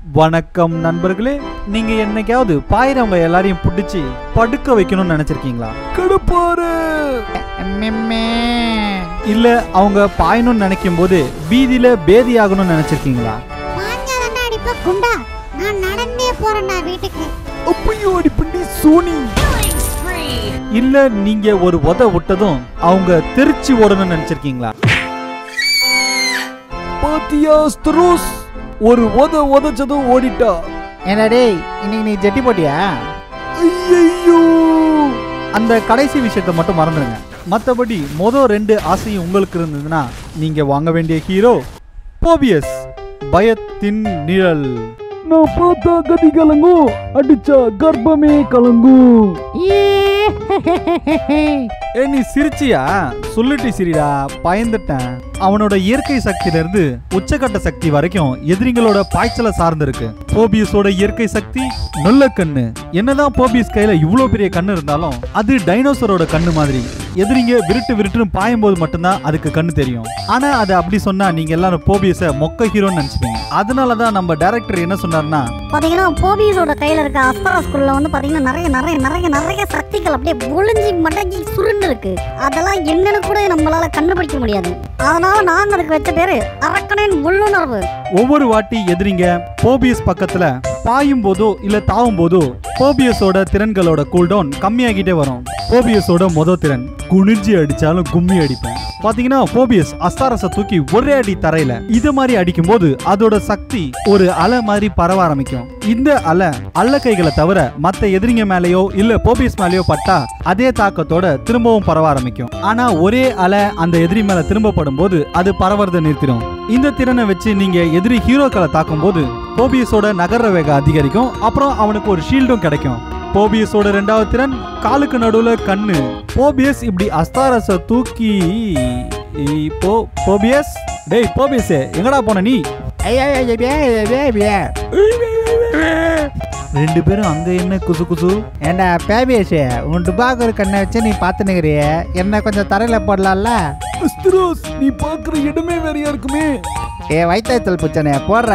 வணக்கம் நண்பர்களே நீங்க என்னைக்காவது பாயிரவங்க எல்லாரையும் பிடிச்சி படுக்க வைக்கணும்னு நினைச்சிருக்கீங்களா கடுப்பாரு இல்ல அவங்க பாயணும்னு நினைக்கும் போது வீதியில பேதி ஆகணும்னு நினைச்சிருக்கீங்களா பாஞ்சாதண்டா அடிப்ப குண்டா நான் நடந்தே போறேன்டா வீட்டுக்கு அப்பையோ அடிப்பண்டி சோனி இல்ல நீங்க ஒரு உத விட்டதும் அவங்க திருச்சி ஓடணும்னு நினைச்சிருக்கீங்களா பாத்தியா ஸ்ட்ரோஸ் ஒரு உத உதச்சதும் ஓடிட்டா ஏண்டா டேய் இன்னைக்கு நீ ஜெட்டி போட்டியா ஐயோ அந்த கடைசி விஷயத்தை மட்டும் மறந்துடுங்க மற்றபடி மொதல் ரெண்டு ஆசையும் உங்களுக்கு இருந்ததுன்னா நீங்க வாங்க வேண்டிய ஹீரோ போபியஸ் பயத்தின் நிழல் நான் பார்த்தா கதி கலங்கும் அடிச்சா கர்ப்பமே கலங்கும் ஏ நீ சிரிச்சியா சொல்லிட்டு சிரிடா பயந்துட்டேன் அவனோட இயற்கை சக்தியில இருந்து உச்சக்கட்ட சக்தி வரைக்கும் எதிரிங்களோட பாய்ச்சலை சார்ந்து இருக்கு போபியஸோட இயற்கை சக்தி நல்ல கண்ணு என்னதான் போபியஸ் கையில இவ்வளவு பெரிய கண்ணு இருந்தாலும் அது டைனோசரோட கண்ணு மாதிரி எதிரிங்க விருட்டு விருட்டுன்னு பாயும் போது மட்டும்தான் அதுக்கு கண்ணு தெரியும் ஆனா அது அப்படி சொன்னா நீங்க எல்லாரும் போபியஸ மொக்க ஹீரோன்னு நினைச்சுப்பீங்க அதனாலதான் நம்ம டைரக்டர் என்ன சொன்னார்னா பாத்தீங்கன்னா போபியஸோட கையில இருக்க அஸ்தராஸ்குள்ள வந்து பாத்தீங்கன்னா நிறைய நிறைய நிறைய நிறைய சக்திகள் அப்படியே ஒளிஞ்சி மடங்கி சுருண்டு இருக்கு அதெல்லாம் என்னன்னு கூட நம்மளால கண்டுபிடிக்க முடியாது அதனால நாங்க அதுக்கு வச்ச பேரு அரக்கனின் உள்ளுணர்வு ஒவ்வொரு வாட்டி எதிரிங்க போபியஸ் பக்கத்துல பாயும் போதோ இல்ல தாவும் போதோ போபியஸோட திறன்களோட கூல்டவுன் கம்மியாகிட்டே வரும் போபியஸோட மொத திறன் குனிஞ்சி அடிச்சாலும் கும்மி அடிப்பேன் பாத்தீங்கன்னா போபியஸ் அஸ்தாரஸ தூக்கி ஒரே அடி தரையில இது மாதிரி அடிக்கும் போது அதோட சக்தி ஒரு அலை மாதிரி பரவ ஆரம்பிக்கும் இந்த அலை அல்ல கைகளை தவிர மத்த எதிரிங்க மேலயோ இல்ல போபியஸ் மேலயோ பட்டா அதே தாக்கத்தோட திரும்பவும் பரவ ஆரம்பிக்கும் ஆனா ஒரே அலை அந்த எதிரி மேல திரும்பப்படும் போது அது பரவறதை நிறுத்திடும் இந்த திறனை வச்சு நீங்க எதிரி ஹீரோக்களை தாக்கும் போது போபியஸோட நகர வேகம் அதிகரிக்கும் அப்புறம் அவனுக்கு ஒரு ஷீல்டும் கிடைக்கும் போபியஸோட ரெண்டாவது திறன் காலுக்கு நடுவுல கண்ணு போபியஸ் இப்படி அஸ்தாரஸ தூக்கி இப்போ போபியஸ் டேய் போபியஸ் எங்கடா போன நீ ஐயா ரெண்டு பேரும் அங்க என்ன குசு குசு ஏண்டா பேபியேஷ் உன் டுபாக்கு ஒரு கண்ணை வச்சு நீ பார்த்து நிக்கிறிய என்ன கொஞ்சம் தரையில போடலாம்ல அஸ்திரோஸ் நீ பாக்குற இடமே வேறையா இருக்குமே ஏ வயிற்றுத்தல் புச்சனே போடுற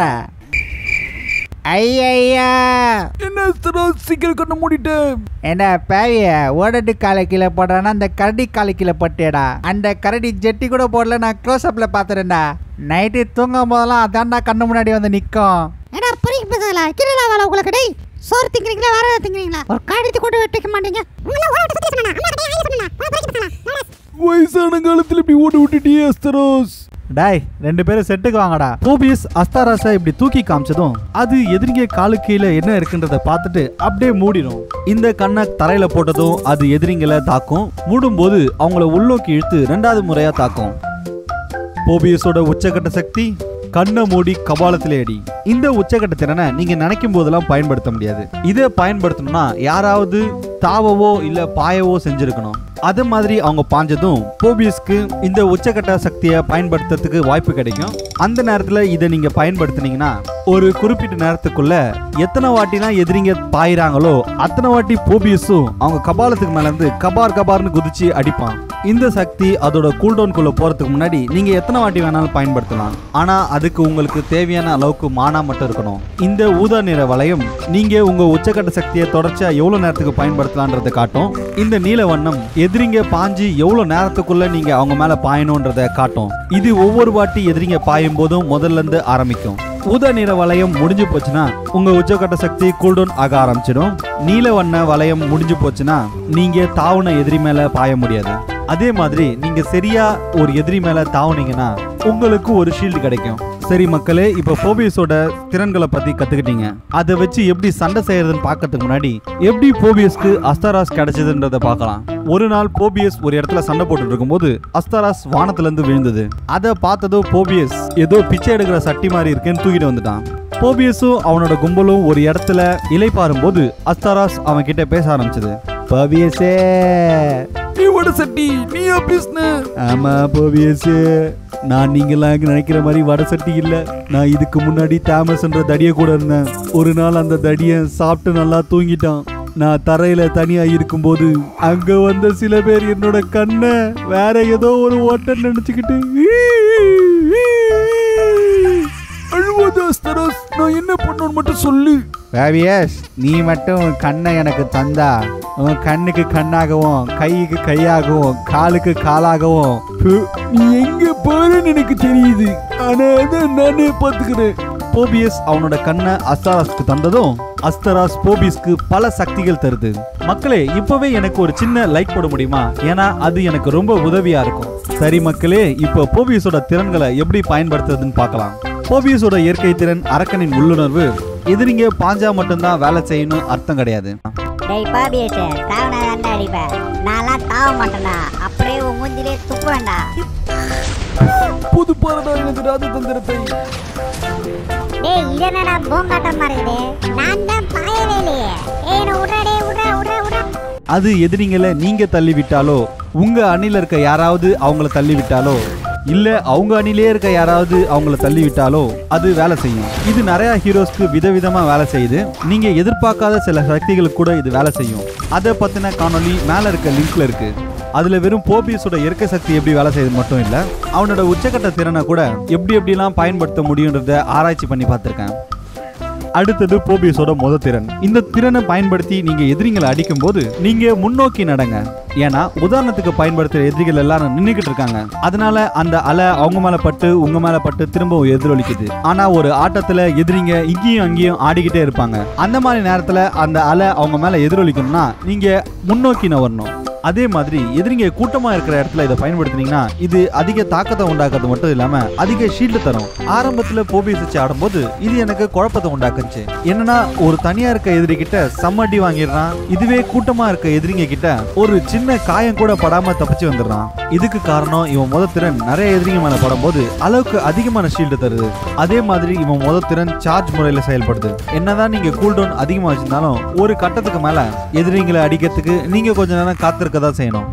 ஐயா என்ன அஸ்திரோஸ் சீக்கிரம் கண்ண மூடிட்டு ஏண்டா பேவிய ஓடட்டு காலை கீழே போடுறானா அந்த கரடி காலை கீழே போட்டேடா அந்த கரடி ஜெட்டி கூட போடல நான் க்ளோஸ் அப்ல பாத்துறேன்டா நைட்டு தூங்கும் போதெல்லாம் அதான்டா கண்ணு முன்னாடி வந்து நிக்கும் ஏடா பொறிக்கு பேசல கீழே வேலை உங்களுக்கு டேய் சோறு திங்கிறீங்களா வேற ஏதாவது திங்கிறீங்களா ஒரு காரியத்தை கொண்டு வெட்டிக்க மாட்டீங்க உங்களை ஓட விட்டு சுத்தி சொன்னா அம்மா கிட்ட ஆயிரம் சொன்னா பொறிக்கு பேசலாம் வயசான காலத்துல இப்படி ஓட விட்டுட்டியே அஸ்தரோஸ் டாய் ரெண்டு பேரும் செட்டுக்கு வாங்கடா போபியஸ் அஸ்தாராஸை இப்படி தூக்கி காமிச்சதும் அது எதிரிங்க காலு கீழே என்ன இருக்குன்றத பார்த்துட்டு அப்படியே மூடிடும் இந்த கண்ணை தரையில போட்டதும் அது எதிரிங்களை தாக்கும் மூடும்போது அவங்கள உள்நோக்கி இழுத்து ரெண்டாவது முறையா தாக்கும் போபியஸோட உச்சக்கட்ட சக்தி கண்ணை மூடி கபாலத்திலே அடி இந்த உச்சக்கட்ட திறனை நீங்க நினைக்கும் போதெல்லாம் பயன்படுத்த முடியாது இதை பயன்படுத்தணும்னா யாராவது தாவவோ இல்ல பாயவோ செஞ்சிருக்கணும் அது மாதிரி அவங்க பாஞ்சதும் போபியஸ்க்கு இந்த உச்சக்கட்ட சக்தியை பயன்படுத்துறதுக்கு வாய்ப்பு கிடைக்கும் அந்த நேரத்துல இதை நீங்க பயன்படுத்துனீங்கன்னா ஒரு குறிப்பிட்ட நேரத்துக்குள்ள எத்தனை வாட்டிலாம் எதிரிங்க பாயிறாங்களோ அத்தனை வாட்டி போபியஸும் அவங்க கபாலத்துக்கு மேல இருந்து கபார் கபார்னு குதிச்சு அடிப்பான் இந்த சக்தி அதோட கூல்டவுன்குள்ள போறதுக்கு முன்னாடி நீங்க எத்தனை வாட்டி வேணாலும் பயன்படுத்தலாம் ஆனா அதுக்கு உங்களுக்கு தேவையான அளவுக்கு மானா மட்டும் இருக்கணும் இந்த ஊதா நிற வளையம் நீங்க உங்க உச்சக்கட்ட சக்தியை தொடர்ச்சியா எவ்வளவு நேரத்துக்கு பயன்படுத்தலான்றதை காட்டும் இந்த நீல வண்ணம் எதிரிங்க பாஞ்சு எவ்வளவு நேரத்துக்குள்ள நீங்க அவங்க மேல பாயணும்ன்றத காட்டும் இது ஒவ்வொரு வாட்டி எதிரிங்க பாயும் போதும் முதல்ல இருந்து ஆரம்பிக்கும் ஊதா நிற வளையம் முடிஞ்சு போச்சுன்னா உங்க உச்சக்கட்ட சக்தி கூல்டவுன் ஆக ஆரம்பிச்சிடும் நீல வண்ண வளையம் முடிஞ்சு போச்சுன்னா நீங்க தாவுன எதிரி மேல பாய முடியாது அதே மாதிரி நீங்க சரியா ஒரு எதிரி மேல தாவுனீங்கன்னா உங்களுக்கு ஒரு ஷீல்டு கிடைக்கும் சரி மக்களே இப்போ போபியஸோட திறன்களை பத்தி கத்துக்கிட்டீங்க அதை வச்சு எப்படி சண்டை செய்யறதுன்னு பார்க்கறதுக்கு முன்னாடி எப்படி போபியஸ்க்கு அஸ்தாராஸ் கிடைச்சதுன்றத பார்க்கலாம் ஒரு நாள் போபியஸ் ஒரு இடத்துல சண்டை போட்டுட்டு இருக்கும்போது அஸ்தாராஸ் வானத்துல இருந்து விழுந்தது அதை பார்த்ததோ போபியஸ் ஏதோ பிச்சை எடுக்கிற சட்டி மாதிரி இருக்குன்னு தூக்கிட்டு வந்துட்டான் போபியஸும் அவனோட கும்பலும் ஒரு இடத்துல இலைப்பாரும் போது அஸ்தாராஸ் அவன் கிட்ட பேச ஆரம்பிச்சது பவியசே நீ வட சட்டி நீயா பேசுன ஆமா போவியஸ் நான் நீங்களாம் நினைக்கிற மாதிரி வட சட்டி இல்ல நான் இதுக்கு முன்னாடி தாமஸ்ன்ற தடிய கூட இருந்தேன் ஒரு நாள் அந்த தடியன் சாப்பிட்டு நல்லா தூங்கிட்டான் நான் தரையில தனியா இருக்கும்போது அங்க வந்த சில பேர் என்னோட கண்ணை வேற ஏதோ ஒரு ஓட்டம் நினைச்சுக்கிட்டு அழுவ முடியாது அஸ்தராஸ் நான் என்ன பண்ணணும்னு மட்டும் சொல்லு ரவியஸ் நீ மட்டும் உன் கண்ணை எனக்கு தந்தா உன் கண்ணுக்கு கண்ணாகவும் கைக்கு கையாகவும் காலுக்கு காலாகவும் ஹு, நீ எங்க பாருன்னு எனக்கு தெரியுது ஆனா அதான் நானே பாத்துக்கிறேன் போபியஸ் அவனோட கண்ணை அஸ்தராஸ்க்கு தந்ததும் அஸ்தராஸ் போபிஸ்க்கு பல சக்திகள் தருது மக்களே இப்பவே எனக்கு ஒரு சின்ன லைக் போட முடியுமா ஏன்னா அது எனக்கு ரொம்ப உதவியா இருக்கும் சரி மக்களே இப்போ போபியஸோட திறன்களை எப்படி பயன்படுத்துறதுன்னு பார்க்கலாம் போபியஸோட இயற்கை திறன் அரக்கனின் உள்ளுணர்வு எதிரிங்க பாஞ்சா மட்டும்தான் வேலை செய்யணும் அர்த்தம் கிடையாது டேய் பாபியேஷ் தாவனா அடிப்பேன் நான்லாம் தாவ மாட்டேன்டா அப்படியே உன் மூஞ்சிலே துப்புவேன்டா புது பாரடா எனக்கு ராஜதந்திரத்தை டேய் இது என்னடா பூங்காட்டமா இருக்குது நான் தான் பாயவே இல்லையே ஏய் நான் விட்றா விட்றா விட்றா விட்றா அது எதிரிங்களை நீங்க தள்ளி விட்டாலோ உங்க அணில இருக்க யாராவது அவங்கள தள்ளி விட்டாலோ இல்ல அவங்க அணிலே இருக்க யாராவது அவங்கள தள்ளி விட்டாலோ அது வேலை செய்யும் இது நிறைய ஹீரோஸ்க்கு விதவிதமா வேலை செய்யுது நீங்க எதிர்பார்க்காத சில சக்திகளுக்கு கூட இது வேலை செய்யும் அதை பத்தின காணொளி மேல இருக்க லிங்க்ல இருக்கு அதுல வெறும் போபியஸோட இயற்கை சக்தி எப்படி வேலை செய்யுது மட்டும் இல்ல அவனோட உச்சக்கட்ட திறனை கூட எப்படி எப்படிலாம் பயன்படுத்த முடியுன்றத ஆராய்ச்சி பண்ணி பார்த்திருக்கேன் அடுத்தது போபியஸோட முத திறன் இந்த திறனை பயன்படுத்தி நீங்க எதிரிங்களை அடிக்கும் போது நீங்க முன்னோக்கி நடங்க ஏன்னா உதாரணத்துக்கு பயன்படுத்துற எதிரிகள் எல்லாரும் நின்னுக்கிட்டு இருக்காங்க அதனால அந்த அலை அவங்க மேல பட்டு உங்க மேல பட்டு திரும்ப எதிரொலிக்குது ஆனா ஒரு ஆட்டத்துல எதிரிங்க இங்கேயும் அங்கேயும் ஆடிக்கிட்டே இருப்பாங்க அந்த மாதிரி நேரத்துல அந்த அலை அவங்க மேல எதிரொலிக்கணும்னா நீங்க முன்னோக்கி நகரணும் அதே மாதிரி எதிரிங்க கூட்டமா இருக்கிற இடத்துல இதை பயன்படுத்தினீங்கன்னா இது அதிக தாக்கத்தை உண்டாக்குறது மட்டும் இல்லாம அதிக ஷீல்டு தரும் ஆரம்பத்துல போபிஸ் வச்சு ஆடும்போது இது எனக்கு குழப்பத்தை உண்டாக்குச்சு என்னன்னா ஒரு தனியா இருக்க எதிரி கிட்ட செம்ம அடி வாங்கிடுறான் இதுவே கூட்டமா இருக்க எதிரிங்க கிட்ட ஒரு சின்ன காயம் கூட படாம தப்பிச்சு வந்துடுறான் இதுக்கு காரணம் இவன் முத திறன் நிறைய எதிரிங்க மேல படும்போது அளவுக்கு அதிகமான ஷீல்டு தருது அதே மாதிரி இவன் முத திறன் சார்ஜ் முறையில செயல்படுது என்னதான் நீங்க கூல்டவுன் அதிகமா வச்சிருந்தாலும் ஒரு கட்டத்துக்கு மேல எதிரிங்களை அடிக்கிறதுக்கு நீங்க கொஞ்ச நேரம் காத்திருக்க தான் செய்யணும்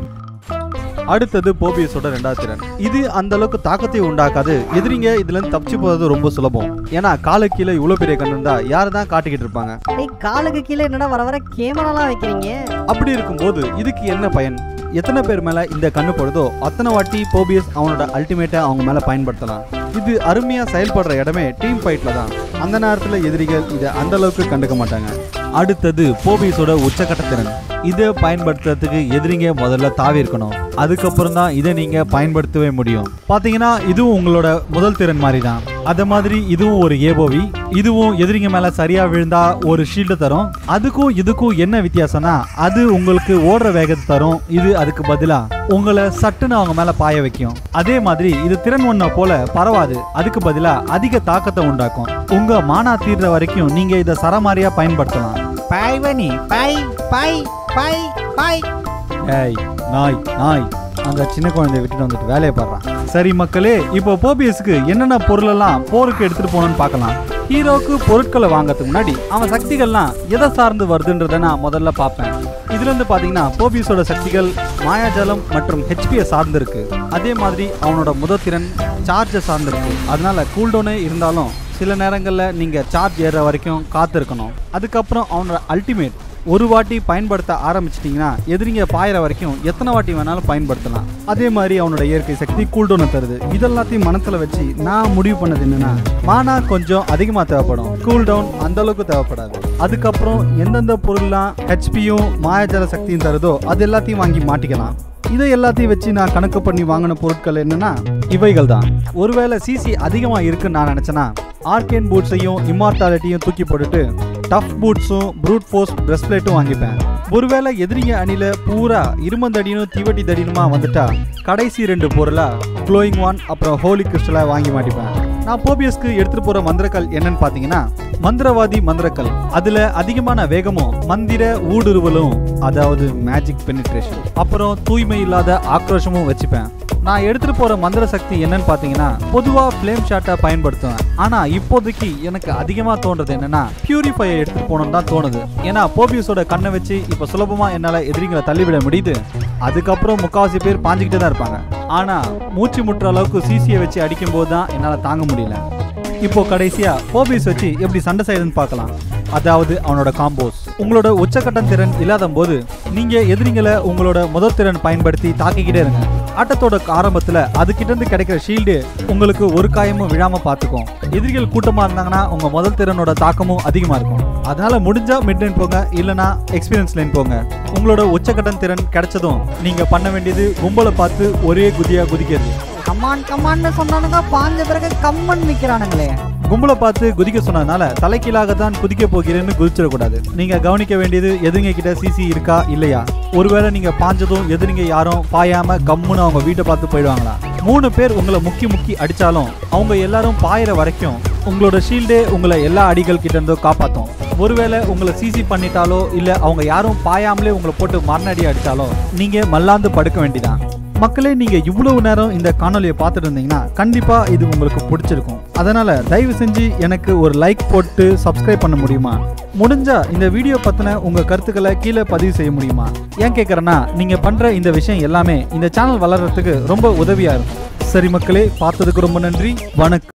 அடுத்தது போபியஸோட ரெண்டாவது திறன் இது அந்த அளவுக்கு தாக்கத்தை உண்டாக்காது எதிரிங்க இதுல இருந்து தப்பிச்சு போறது ரொம்ப சுலபம் ஏன்னா காலு கீழே இவ்வளவு பெரிய கண்ணு இருந்தா யாரு தான் காட்டிக்கிட்டு இருப்பாங்க டேய் காலுக்கு கீழே என்னடா வர வர கேமராலாம் வைக்கிறீங்க அப்படி இருக்கும்போது இதுக்கு என்ன பயன் எத்தனை பேர் மேல இந்த கண்ணு படுதோ அத்தனை வாட்டி போபியஸ் அவனோட அல்டிமேட்டை அவங்க மேல பயன்படுத்தலாம் இது அருமையா செயல்படுற இடமே டீம் ஃபைட்ல தான் அந்த நேரத்துல எதிரிகள் இதை அந்த அளவுக்கு கண்டுக்க மாட்டாங்க அடுத்தது போபியஸோட உச்சக்கட்ட திறன் இதை பயன்படுத்துறதுக்கு எதிரிங்க முதல்ல தாவி இருக்கணும் அதுக்கப்புறம் தான் இதை நீங்க பயன்படுத்தவே முடியும் பாத்தீங்கன்னா இதுவும் உங்களோட முதல் திறன் மாதிரி தான் அத மாதிரி இதுவும் ஒரு ஏபோவி இதுவும் எதிரிங்க மேல சரியா விழுந்தா ஒரு ஷீல்டு தரும் அதுக்கும் இதுக்கும் என்ன வித்தியாசம்னா அது உங்களுக்கு ஓடுற வேகத்தை தரும் இது அதுக்கு பதிலா உங்களை சட்டுன்னு அவங்க மேல பாய வைக்கும் அதே மாதிரி இது திறன் ஒன்ன போல பரவாது அதுக்கு பதிலா அதிக தாக்கத்தை உண்டாக்கும் உங்க மானா தீர்ற வரைக்கும் நீங்க இதை சரமாரியா பயன்படுத்தலாம் பாய்வனி பாய் பாய் பாய் பாய் ஏய் நாய் நாய் அந்த சின்ன குழந்தைய விட்டுட்டு வந்துட்டு வேலையை பாடுறான் சரி மக்களே இப்போ போபியஸ்க்கு என்னென்ன பொருளெல்லாம் போருக்கு எடுத்துட்டு போகணும்னு பார்க்கலாம் ஹீரோக்கு பொருட்களை வாங்கறதுக்கு முன்னாடி அவன் சக்திகள்லாம் எதை சார்ந்து வருதுன்றதை நான் முதல்ல பார்ப்பேன் இதுல இருந்து பாத்தீங்கன்னா போபியஸோட சக்திகள் மாயாஜாலம் மற்றும் ஹெச்பியை சார்ந்து இருக்கு அதே மாதிரி அவனோட முதல் திறன் சார்ஜை சார்ந்து இருக்கு அதனால கூல்டவுனே இருந்தாலும் சில நேரங்களில் நீங்கள் சார்ஜ் ஏறுற வரைக்கும் காத்திருக்கணும் அதுக்கப்புறம் அவனோட அல்டிமேட் ஒரு வாட்டி பயன்படுத்த ஆரம்பிச்சிட்டிங்கன்னா எதிரிங்க பாயிற வரைக்கும் எத்தனை வாட்டி வேணாலும் பயன்படுத்தலாம் அதே மாதிரி அவனோட இயற்கை சக்தி கூல்டவுனை தருது இதெல்லாத்தையும் மனசில் வச்சு நான் முடிவு பண்ணது என்னன்னா மானா கொஞ்சம் அதிகமாக தேவைப்படும் கூல்டவுன் அந்த அளவுக்கு தேவைப்படாது அதுக்கப்புறம் எந்தெந்த பொருள்லாம் ஹெச்பியும் மாயாஜால சக்தியும் தருதோ அது எல்லாத்தையும் வாங்கி மாட்டிக்கலாம் இதை எல்லாத்தையும் வச்சு நான் கணக்கு பண்ணி வாங்கின பொருட்கள் என்னன்னா இவைகள் தான் ஒருவேளை சிசி அதிகமாக இருக்குன்னு நான் நினச்சேன்னா ஆர்கேன் பூட்ஸையும் இம்மார்டாலிட்டியும் தூக்கி போட்டுட்டு டஃப் பூட்ஸும் ப்ரூட் ஃபோர்ஸ் பிரஸ் பிளேட்டும் வாங்கிப்பேன் ஒருவேளை எதிரிங்க அணில பூரா இருமந்தடினும் தீவட்டி தடினுமா வந்துட்டா கடைசி ரெண்டு பொருளா க்ளோயிங் ஒன் அப்புறம் ஹோலி கிறிஸ்டலா வாங்கி மாட்டிப்பேன் நான் போபியஸ்க்கு எடுத்துட்டு போற மந்திரக்கல் என்னன்னு பாத்தீங்கன்னா மந்திரவாதி மந்திரக்கல் அதுல அதிகமான வேகமும் மந்திர ஊடுருவலும் அதாவது மேஜிக் பெனிட்ரேஷன் அப்புறம் தூய்மை இல்லாத ஆக்ரோஷமும் வச்சுப்பேன் நான் எடுத்துட்டு போற மந்திர சக்தி என்னன்னு பாத்தீங்கன்னா பொதுவா ஃப்ளேம் ஷாட்டை பயன்படுத்துவேன் ஆனா இப்போதைக்கு எனக்கு அதிகமா தோன்றது என்னன்னா பியூரிஃபையை எடுத்துட்டு போகணும்னு தான் தோணுது ஏன்னா போபியஸோட கண்ணை வச்சு இப்ப சுலபமா என்னால எதிரிங்களை தள்ளிவிட முடியுது அதுக்கப்புறம் முக்காவாசி பேர் பாஞ்சுக்கிட்டே தான் இருப்பாங்க ஆனா மூச்சு முட்டுற அளவுக்கு சிசியை வச்சு அடிக்கும் போது தான் என்னால தாங்க முடியல இப்போ கடைசியா போபிஸ் வச்சு எப்படி சண்டை செய்யுதுன்னு பார்க்கலாம் அதாவது அவனோட காம்போஸ் உங்களோட உச்சக்கட்ட திறன் இல்லாத போது நீங்க எதிரிங்களை உங்களோட முதல் திறன் பயன்படுத்தி தாக்கிக்கிட்டே இருங்க ஆட்டத்தோட ஆரம்பத்துல அதுகிட்ட இருந்து கிடைக்கிற ஷீல்டு உங்களுக்கு ஒரு காயமும் விழாம பார்த்துக்கும் எதிரிகள் கூட்டமா இருந்தாங்கன்னா உங்க முதல் திறனோட தாக்கமும் அதிகமா இருக்கும் அதனால முடிஞ்சா மிட் லைன் போங்க இல்லனா எக்ஸ்பீரியன்ஸ் லைன் போங்க உங்களோட உச்சக்கட்டன் திறன் கிடைச்சதும் நீங்க பண்ண வேண்டியது கும்பலை பார்த்து ஒரே குதியா குதிக்கிறது கமான் கமான்னு சொன்னானுங்க பாஞ்ச பிறகு கம்மன் நிக்கிறானுங்களே கும்பலை பார்த்து குதிக்க சொன்னதுனால தலைக்கீழாக தான் குதிக்க போகிறேன்னு குதிச்சிடக்கூடாது நீங்க கவனிக்க வேண்டியது எதிரிங்க கிட்ட சிசி இருக்கா இல்லையா ஒருவேளை நீங்க பாஞ்சதும் எதிரிங்க யாரும் பாயாம கம்முன்னு அவங்க வீட்டை பார்த்து போயிடுவாங்களா மூணு பேர் உங்களை முக்கி முக்கி அடிச்சாலும் அவங்க எல்லாரும் பாயிற வரைக்கும் உங்களோட ஷீல்டே உங்களை எல்லா அடிகள் கிட்ட இருந்தோ காப்பாத்தும் ஒருவேளை உங்களை சிசி பண்ணிட்டாலோ இல்ல அவங்க யாரும் பாயாமலே உங்களை போட்டு மரணடி அடிச்சாலோ நீங்க மல்லாந்து படுக்க வேண்டியதான் மக்களே நீங்க இவ்வளவு நேரம் இந்த காணொலியை பார்த்துட்டு இருந்தீங்கன்னா கண்டிப்பா இது உங்களுக்கு பிடிச்சிருக்கும் அதனால தயவு செஞ்சு எனக்கு ஒரு லைக் போட்டு சப்ஸ்கிரைப் பண்ண முடியுமா முடிஞ்சா இந்த வீடியோ பத்தின உங்க கருத்துக்களை கீழே பதிவு செய்ய முடியுமா ஏன் கேட்குறேன்னா நீங்க பண்ற இந்த விஷயம் எல்லாமே இந்த சேனல் வளர்றதுக்கு ரொம்ப உதவியா இருக்கும் சரி மக்களே பார்த்ததுக்கு ரொம்ப நன்றி வணக்கம்